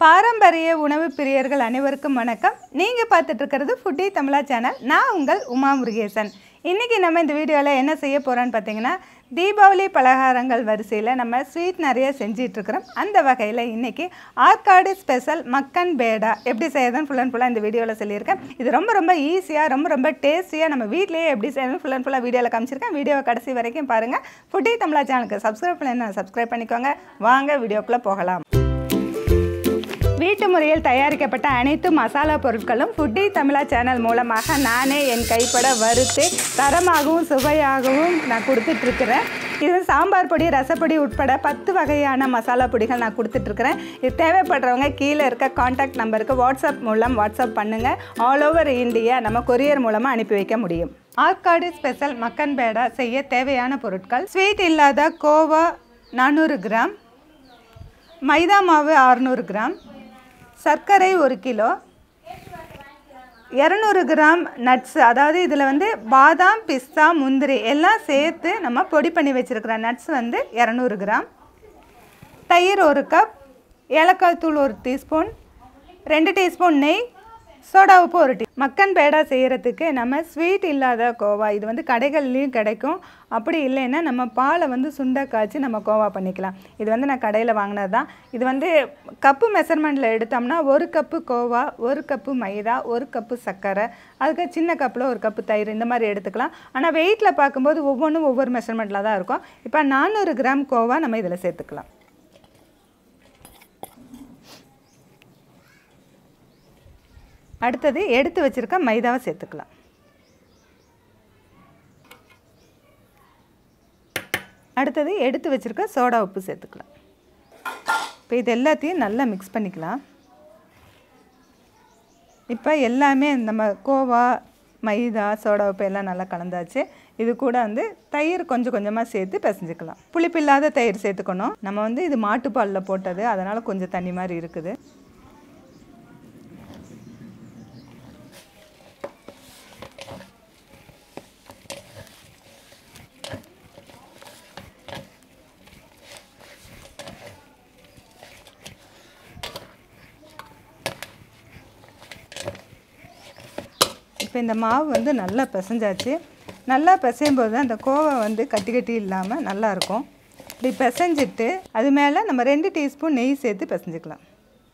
பாரம்பரிய உணவு பிரியர்கள் அனைவருக்கும் வணக்கம் நீங்கள் பார்த்துட்டு இருக்கிறது ஃபுட்டி தமிழா சேனல் நான் உங்கள் உமா முருகேசன் இன்றைக்கி நம்ம இந்த வீடியோவில் என்ன செய்ய போகிறோன்னு பார்த்தீங்கன்னா தீபாவளி பலகாரங்கள் வரிசையில் நம்ம ஸ்வீட் நிறைய செஞ்சிட்ருக்கிறோம் அந்த வகையில் இன்றைக்கி ஆற்காடு ஸ்பெஷல் மக்கன் பேடா எப்படி செய்யறதுன்னு ஃபுல் அண்ட் ஃபுல்லாக இந்த வீடியோவில் சொல்லியிருக்கேன் இது ரொம்ப ரொம்ப ஈஸியாக ரொம்ப ரொம்ப டேஸ்டியாக நம்ம வீட்டிலேயே எப்படி செய்யணும் ஃபுல் அண்ட் ஃபுல்லாக வீடியோவில் காமிச்சிருக்கேன் வீடியோவை கடைசி வரைக்கும் பாருங்கள் ஃபுட்டி தமிழா சேனலுக்கு சப்ஸ்கிரைப் பண்ணி சப்ஸ்கிரைப் பண்ணிக்கோங்க வாங்க வீடியோக்குள்ளே போகலாம் வீட்டு முறையில் தயாரிக்கப்பட்ட அனைத்து மசாலா பொருட்களும் ஃபுட்டி தமிழா சேனல் மூலமாக நானே என் கைப்பட வறுத்து தரமாகவும் சுவையாகவும் நான் கொடுத்துட்ருக்குறேன் இது சாம்பார் பொடி ரசப்பொடி உட்பட பத்து வகையான மசாலா பொடிகள் நான் கொடுத்துட்ருக்குறேன் இது தேவைப்படுறவங்க கீழே இருக்க காண்டாக்ட் நம்பருக்கு வாட்ஸ்அப் மூலம் வாட்ஸ்அப் பண்ணுங்கள் ஆல் ஓவர் இந்தியா நம்ம கொரியர் மூலமாக அனுப்பி வைக்க முடியும் ஆற்காடு ஸ்பெஷல் மக்கன் பேடா செய்ய தேவையான பொருட்கள் ஸ்வீட் இல்லாத கோவா நானூறு கிராம் மைதா மாவு அறநூறு கிராம் சர்க்கரை ஒரு கிலோ இரநூறு கிராம் நட்ஸ் அதாவது இதில் வந்து பாதாம் பிஸ்தா முந்திரி எல்லாம் சேர்த்து நம்ம பொடி பண்ணி வச்சுருக்கிற நட்ஸ் வந்து இரநூறு கிராம் தயிர் ஒரு கப் ஏலக்காய் தூள் ஒரு டீஸ்பூன் ரெண்டு டீஸ்பூன் நெய் சோடா உப்பு ஒரு டீ மக்கன் பேடா செய்கிறதுக்கு நம்ம ஸ்வீட் இல்லாத கோவா இது வந்து கடைகள்லேயும் கிடைக்கும் அப்படி இல்லைன்னா நம்ம பாலை வந்து சுண்டை காய்ச்சி நம்ம கோவா பண்ணிக்கலாம் இது வந்து நான் கடையில் வாங்கினது தான் இது வந்து கப்பு மெஷர்மெண்ட்டில் எடுத்தோம்னா ஒரு கப்பு கோவா ஒரு கப்பு மைதா ஒரு கப்பு சர்க்கரை அதுக்கு சின்ன கப்பில் ஒரு கப்பு தயிர் இந்த மாதிரி எடுத்துக்கலாம் ஆனால் வெயிட்டில் பார்க்கும்போது ஒவ்வொன்றும் ஒவ்வொரு மெஷர்மெண்ட்டில் தான் இருக்கும் இப்போ நானூறு கிராம் கோவா நம்ம இதில் சேர்த்துக்கலாம் அடுத்தது எடுத்து வச்சுருக்க மைதாவை சேர்த்துக்கலாம் அடுத்தது எடுத்து வச்சுருக்க சோடா உப்பு சேர்த்துக்கலாம் இப்போ இது எல்லாத்தையும் நல்லா மிக்ஸ் பண்ணிக்கலாம் இப்போ எல்லாமே நம்ம கோவா மைதா சோடா உப்பு எல்லாம் நல்லா கலந்தாச்சு இது கூட வந்து தயிர் கொஞ்சம் கொஞ்சமாக சேர்த்து பிசைஞ்சுக்கலாம் புளிப்பில்லாத தயிர் சேர்த்துக்கணும் நம்ம வந்து இது மாட்டுப்பாலில் போட்டது அதனால் கொஞ்சம் தண்ணி மாதிரி இருக்குது இப்போ இந்த மாவு வந்து நல்லா பிசைஞ்சாச்சு நல்லா பிசையும் போது அந்த கோவா வந்து கட்டி கட்டி இல்லாமல் நல்லாயிருக்கும் இப்படி பிசைஞ்சிட்டு அது மேலே நம்ம ரெண்டு டீஸ்பூன் நெய் சேர்த்து பிசைஞ்சிக்கலாம்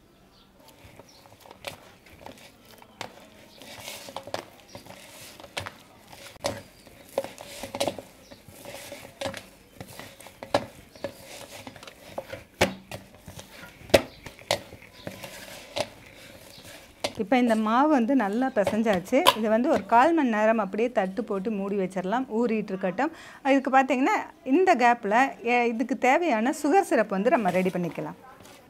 இப்போ இந்த மாவு வந்து நல்லா பிசைஞ்சாச்சு இது வந்து ஒரு கால் மணி நேரம் அப்படியே தட்டு போட்டு மூடி வச்சிடலாம் ஊறிட்டு இருக்கட்டும் இதுக்கு பார்த்தீங்கன்னா இந்த கேப்பில் இதுக்கு தேவையான சுகர் சிரப் வந்து நம்ம ரெடி பண்ணிக்கலாம்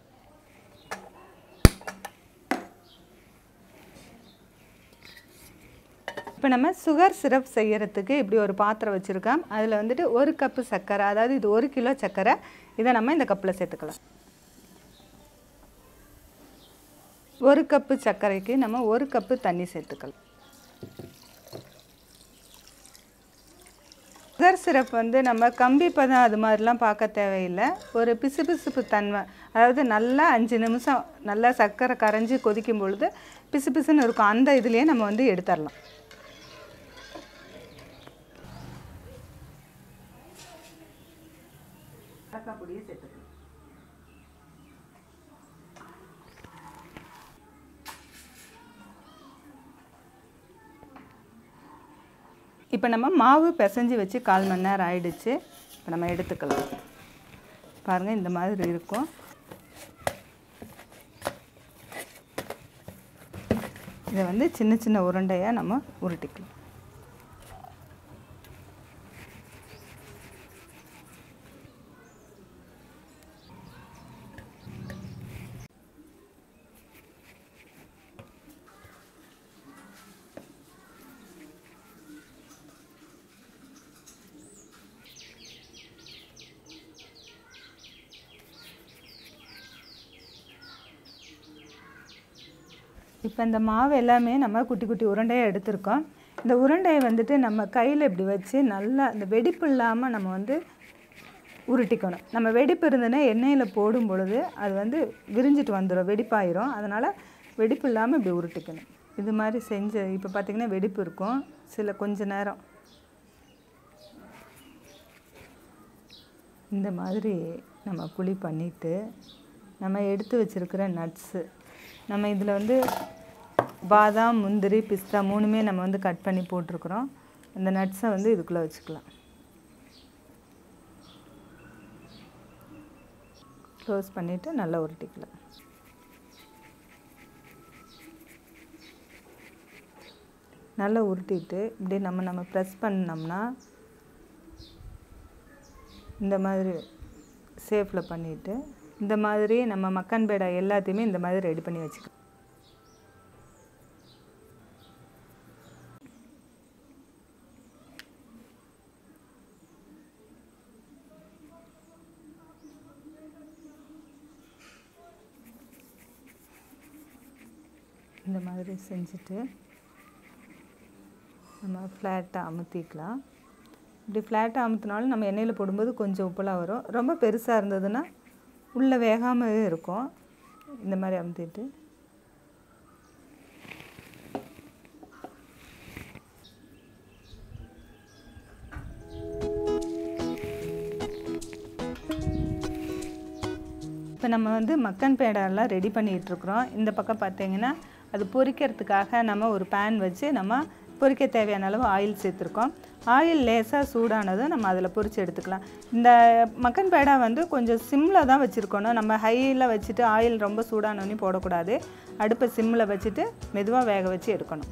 இப்போ நம்ம சுகர் சிரப் செய்யறதுக்கு இப்படி ஒரு பாத்திரம் வச்சுருக்கோம் அதில் வந்துட்டு ஒரு கப்பு சர்க்கரை அதாவது இது ஒரு கிலோ சர்க்கரை இதை நம்ம இந்த கப்பில் சேர்த்துக்கலாம் ஒரு கப்பு சர்க்கரைக்கு நம்ம ஒரு கப்பு தண்ணி சேர்த்துக்கலாம் சுகர் சிரப் வந்து நம்ம கம்பி பதம் அது மாதிரிலாம் பார்க்க தேவையில்லை ஒரு பிசு பிசுப்பு தன்மை அதாவது நல்லா அஞ்சு நிமிஷம் நல்லா சர்க்கரை கரைஞ்சி கொதிக்கும் பொழுது பிசு பிசுன்னு இருக்கும் அந்த இதுலேயே நம்ம வந்து எடுத்துடலாம் பொடியை சேர்த்துக்கலாம் இப்போ நம்ம மாவு பிசைஞ்சு வச்சு கால் மணி நேரம் ஆயிடுச்சு இப்போ நம்ம எடுத்துக்கலாம் பாருங்கள் இந்த மாதிரி இருக்கும் இதை வந்து சின்ன சின்ன உருண்டையாக நம்ம உருட்டிக்கலாம் இப்போ இந்த மாவு எல்லாமே நம்ம குட்டி குட்டி உருண்டையாக எடுத்திருக்கோம் இந்த உருண்டையை வந்துட்டு நம்ம கையில் இப்படி வச்சு நல்லா இந்த வெடிப்பு இல்லாமல் நம்ம வந்து உருட்டிக்கணும் நம்ம வெடிப்பு இருந்ததுன்னா எண்ணெயில் போடும் பொழுது அது வந்து விரிஞ்சிட்டு வந்துடும் வெடிப்பாயிரும் அதனால் வெடிப்பு இல்லாமல் இப்படி உருட்டிக்கணும் இது மாதிரி செஞ்ச இப்போ பார்த்திங்கன்னா வெடிப்பு இருக்கும் சில கொஞ்ச நேரம் இந்த மாதிரி நம்ம குழி பண்ணிவிட்டு நம்ம எடுத்து வச்சுருக்கிற நட்ஸு நம்ம இதில் வந்து பாதாம் முந்திரி பிஸ்தா மூணுமே நம்ம வந்து கட் பண்ணி போட்டிருக்கிறோம் அந்த நட்ஸை வந்து இதுக்குள்ளே வச்சுக்கலாம் க்ளோஸ் பண்ணிவிட்டு நல்லா உருட்டிக்கலாம் நல்லா உருட்டிட்டு இப்படி நம்ம நம்ம ப்ரெஸ் பண்ணோம்னா இந்த மாதிரி ஷேப்பில் பண்ணிவிட்டு இந்த மாதிரி நம்ம மக்கன் பேடா எல்லாத்தையுமே இந்த மாதிரி ரெடி பண்ணி வச்சுக்கலாம் இந்த மாதிரி செஞ்சுட்டு நம்ம ஃப்ளாட்டாக அமுத்திக்கலாம் இப்படி ஃப்ளாட்டாக அமுத்தினாலும் நம்ம எண்ணெயில் போடும்போது கொஞ்சம் உப்பலாக வரும் ரொம்ப பெருசாக இருந்ததுன்னா உள்ளே வேகாமவே இருக்கும் இந்த மாதிரி அமுத்திட்டு இப்போ நம்ம வந்து மக்கன் பேடாலாம் ரெடி பண்ணிகிட்ருக்குறோம் இந்த பக்கம் பார்த்தீங்கன்னா அது பொரிக்கிறதுக்காக நம்ம ஒரு பேன் வச்சு நம்ம பொரிக்க தேவையான அளவு ஆயில் சேர்த்துருக்கோம் ஆயில் லேசாக சூடானதும் நம்ம அதில் பொரித்து எடுத்துக்கலாம் இந்த மக்கன் பேடா வந்து கொஞ்சம் சிம்மில் தான் வச்சுருக்கணும் நம்ம ஹையில் வச்சுட்டு ஆயில் ரொம்ப சூடானோன்னு போடக்கூடாது அடுப்பை சிம்மில் வச்சுட்டு மெதுவாக வேக வச்சு எடுக்கணும்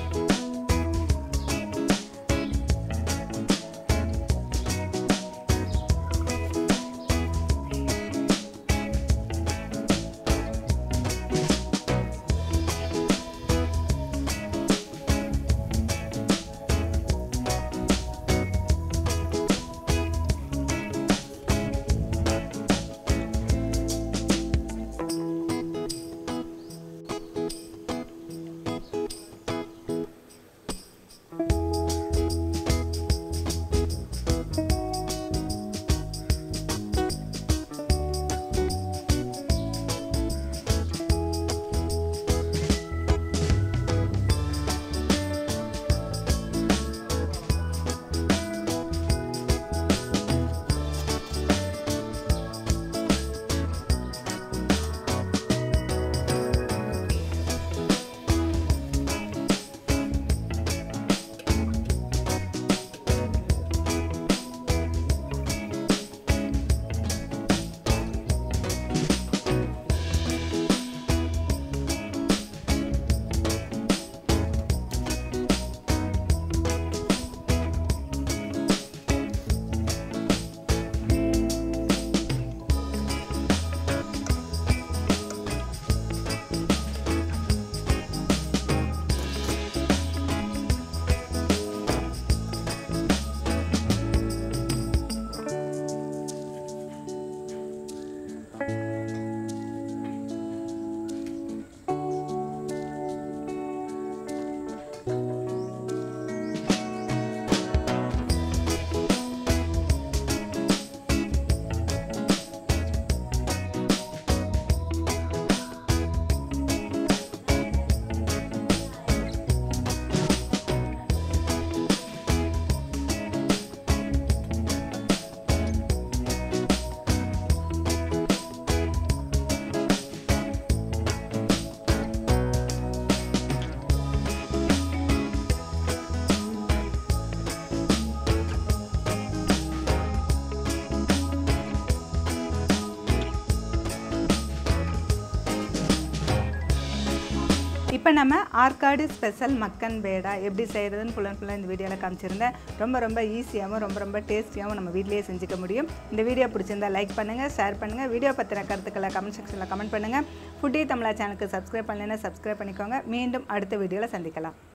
இப்போ நம்ம ஆற்காடு ஸ்பெஷல் மக்கன் பேடா எப்படி செய்கிறதுன்னு ஃபுல் அண்ட் ஃபுல்லாக இந்த வீடியோவில் காமிச்சிருந்தேன் ரொம்ப ரொம்ப ஈஸியாகவும் ரொம்ப ரொம்ப டேஸ்டியாகவும் நம்ம வீட்டிலேயே செஞ்சுக்க முடியும் இந்த வீடியோ பிடிச்சிருந்தா லைக் பண்ணுங்கள் ஷேர் பண்ணுங்கள் வீடியோ பற்றின கருத்துக்களை கமெண்ட் செக்ஷனில் கமெண்ட் பண்ணுங்கள் ஃபுட்டி தமிழா சேனலுக்கு சப்ஸ்கிரைப் பண்ணலைன்னா சப்ஸ்கிரைப் பண்ணிக்கோங்க மீண்டும் அடுத்த வீடியோவில் சந்திக்கலாம்